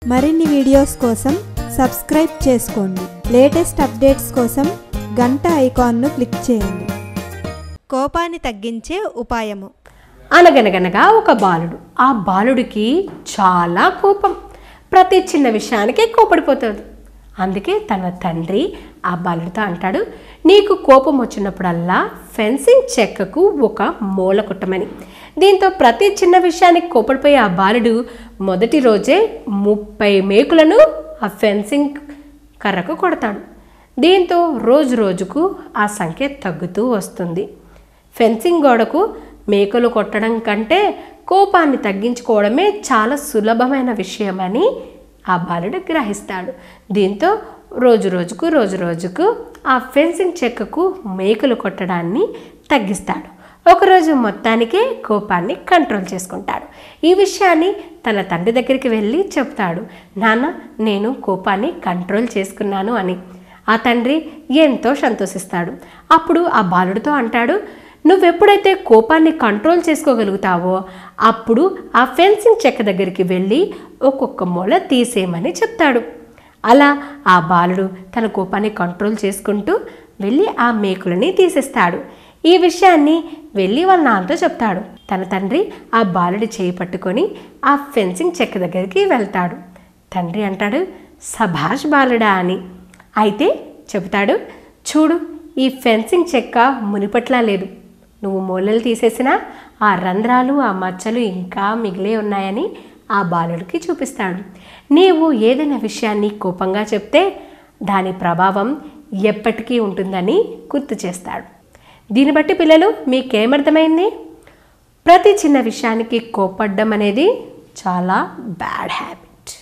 మరిన్ని వీడియోస్ కోసం సబ్స్క్రైబ్ చేసుకోండి లేటెస్ట్ అప్డేట్స్ కోసం గంట ఐకాన్ను క్లిక్ చేయండి కోపాన్ని తగ్గించే ఉపాయము అనగనగనగా ఒక బాలుడు ఆ బాలుడికి చాలా కోపం ప్రతి చిన్న విషయానికి కోపడిపోతాడు అందుకే తన తండ్రి ఆ బాలుడితో అంటాడు నీకు కోపం వచ్చినప్పుడల్లా ఫెన్సింగ్ చెక్కకు ఒక మూల కుట్టమని దీంతో ప్రతి చిన్న విషయానికి కోపడిపోయే ఆ బాలుడు మొదటి రోజే ముప్పై మేకులను ఆ ఫెన్సింగ్ కర్రకు కొడతాడు దీంతో రోజు రోజుకు ఆ సంఖ్య తగ్గుతూ వస్తుంది ఫెన్సింగ్ గోడకు మేకలు కొట్టడం కంటే కోపాన్ని తగ్గించుకోవడమే చాలా సులభమైన విషయమని ఆ బాలుడు గ్రహిస్తాడు దీంతో రోజు రోజుకు రోజు రోజుకు ఆ ఫెన్సింగ్ చెక్కకు మేకలు కొట్టడాన్ని తగ్గిస్తాడు ఒకరోజు మొత్తానికే కోపాన్ని కంట్రోల్ చేసుకుంటాడు ఈ విషయాన్ని తన తండ్రి దగ్గరికి వెళ్ళి చెప్తాడు నాన్న నేను కోపాన్ని కంట్రోల్ చేసుకున్నాను అని ఆ తండ్రి ఎంతో సంతోషిస్తాడు అప్పుడు ఆ బాలుడితో అంటాడు నువ్వెప్పుడైతే కోపాన్ని కంట్రోల్ చేసుకోగలుగుతావో అప్పుడు ఆ ఫెన్సింగ్ చెక్క దగ్గరికి వెళ్ళి ఒక్కొక్క మూల తీసేయమని చెప్తాడు అలా ఆ బాలుడు తన కోపాన్ని కంట్రోల్ చేసుకుంటూ వెళ్ళి ఆ మేకులని తీసేస్తాడు ఈ విషయాన్ని వెళ్ళి వాళ్ళ నాన్నతో చెప్తాడు తన తండ్రి ఆ బాలుడి చేయి పట్టుకొని ఆ ఫెన్సింగ్ చెక్క దగ్గరికి వెళ్తాడు తండ్రి అంటాడు సభాష్ బాలుడా అని అయితే చెబుతాడు చూడు ఈ ఫెన్సింగ్ చెక్క మునిపట్లా లేదు నువ్వు మూలలు తీసేసినా ఆ రంధ్రాలు ఆ మచ్చలు ఇంకా మిగిలే ఉన్నాయని ఆ బాలుడికి చూపిస్తాడు నీవు ఏదైనా విషయాన్ని కోపంగా చెప్తే దాని ప్రభావం ఎప్పటికీ ఉంటుందని గుర్తు చేస్తాడు దీన్ని బట్టి పిల్లలు మీకేమర్థమైంది ప్రతి చిన్న విషయానికి కోపడ్డం అనేది చాలా బ్యాడ్ హ్యాబిట్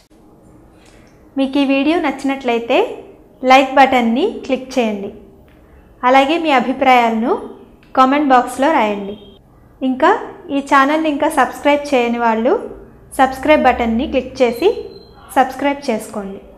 మీకు ఈ వీడియో నచ్చినట్లయితే లైక్ బటన్ని క్లిక్ చేయండి అలాగే మీ అభిప్రాయాలను కామెంట్ బాక్స్లో రాయండి ఇంకా ఈ ఛానల్ని ఇంకా సబ్స్క్రైబ్ చేయని వాళ్ళు సబ్స్క్రైబ్ బటన్ని క్లిక్ చేసి సబ్స్క్రైబ్ చేసుకోండి